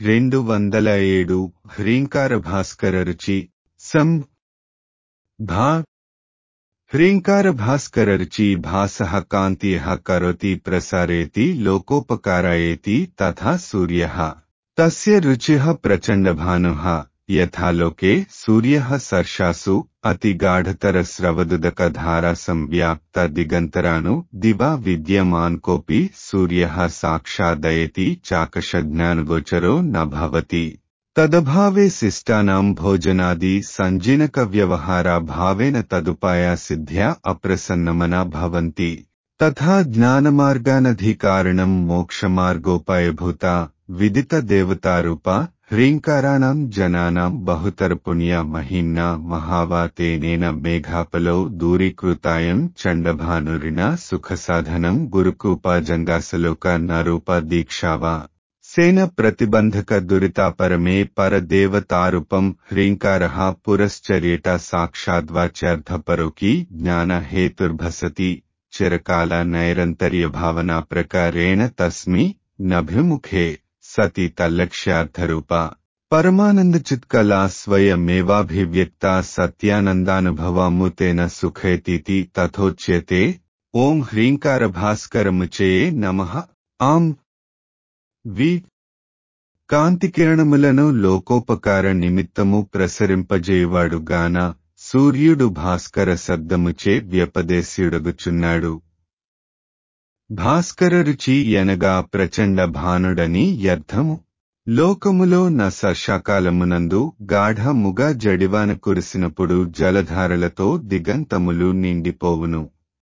రెండు వందల ఏడు హ్రీంకార భాస్కర రుచి సం భా హ్రీంకార భాస్కర రుచి భాసః కాంతియః కరోతి ప్రసారేతి లోకోపకారాయేతి తథా సూర్యః తస్య రుచిః ప్రచండభానుః యథా లోకే సూర్యః సర్షాసు అతిగాఢతర స్రవదుదక ధారా సంవ్యాప్త దిగంతరాను దివా విద్యమాన్ కోపి సూర్యః సాక్షాదయతి చాకషజ్ఞానగోచరో న భవతి తదభావే శిష్టానాం భోజనాది సంజినక వ్యవహారా భావేన తదుపాయా సిద్ధ్యా అప్రసన్నమనా భవంతి తథా జ్ఞానమార్గానధికారణం మోక్షమార్గోపాయభూత విదిత దేవతారూప హ్రీంకారాణం జనానాం బహుతరపుణ్య మహిమ్నా మహావాతేనేన మేఘాపలో దూరీకృతాయం చండభానురిణ సుఖసాధనం గురుకూపాజంగాసలోక నరూప దీక్షావా సేన ప్రతిబంధక దురితాపరమే పరదేవతారూపం హ్రీంకార పురశ్చర్యేట సాక్షాద్వాచ్యార్థపరోకి జ్ఞాన హేతుర్భసతి చిరకాల నైరంతర్య భావనా ప్రకారేణ తస్మి నభిముఖే సతి తల్లక్ష్యార్థరూప పరమానంద చిత్కలా స్వయమేవాభివ్యక్త సత్యానందానుభవముతేన సుఖేతీతి తథోచ్యతే ఓం హ్రీంకార భాస్కరముచయే నమః ఆం వి కాంతికిరణములను లోకోపకార నిమిత్తము ప్రసరింపజేయువాడు గాన సూర్యుడు భాస్కర శబ్దముచే వ్యపదేశ్యుడగుచున్నాడు భాస్కర రుచి ఎనగా ప్రచండ భానుడని అర్థము లోకములో న సర్షాకాలమునందు గాఢముగా జడివాన కురిసినప్పుడు జలధారలతో దిగంతములు నిండిపోవును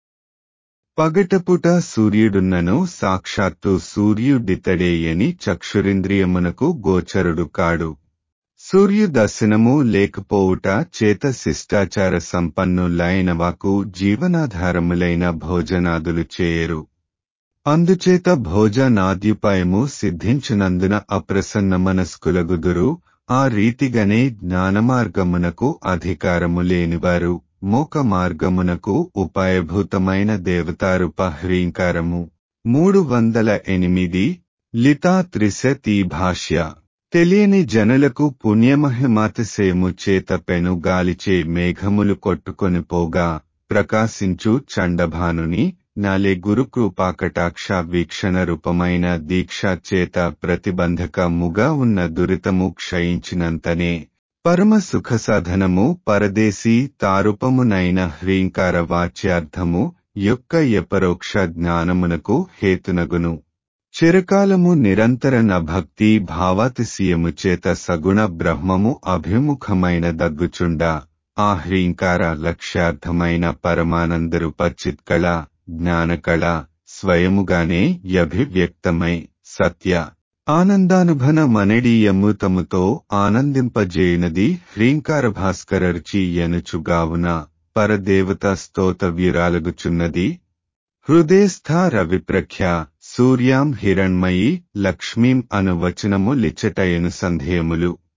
పగటపుట సూర్యుడున్నను సాక్షాత్తు సూర్యుడితడేయని చక్షురింద్రియమునకు గోచరుడు కాడు సూర్యుదర్శనము లేకపోవుట చేత శిష్టాచార సంపన్నులైనవాకు జీవనాధారములైన భోజనాదులు చేయరు అందుచేత భోజనాద్యుపాయము సిద్ధించినందున అప్రసన్న మనస్కులగుదురు ఆ రీతిగనే జ్ఞానమార్గమునకు అధికారము లేనివారు మోక మార్గమునకు ఉపాయభూతమైన దేవతారూప హ్రీంకారము మూడు వందల ఎనిమిది లితా త్రిశతి భాష్య తెలియని జనులకు పుణ్యమహిమాతిశయము చేత పెను గాలిచే మేఘములు కొట్టుకొని పోగా ప్రకాశించు చండభానుని నాలే గురుకృపాకటాక్ష వీక్షణ రూపమైన దీక్ష చేత ప్రతిబంధకముగా ఉన్న దురితము క్షయించినంతనే పరమ సుఖ సాధనము పరదేశీ తారూపమునైన హ్రీంకార వాచ్యార్థము యొక్క యపరోక్ష జ్ఞానమునకు హేతునగును చిరకాలము నిరంతర భక్తి భావాతిశయము చేత సగుణ బ్రహ్మము అభిముఖమైన దగ్గుచుండ ఆ హ్రీంకార లక్ష్యార్థమైన పరమానందరూప చిత్కళ జ్ఞానకళ స్వయముగానే యభివ్యక్తమై సత్య ఆనందానుభన మనడీయమృతముతో ఆనందింపజేయునది హ్రీంకార భాస్కర రుచి ఎనుచుగావున పరదేవత స్తోతవ్యురాలగుచున్నది హృదయస్థ రవిప్రఖ్య సూర్యాం హిరణ్మయి లక్ష్మీం అను వచనము లిచ్చటయను సంధేయములు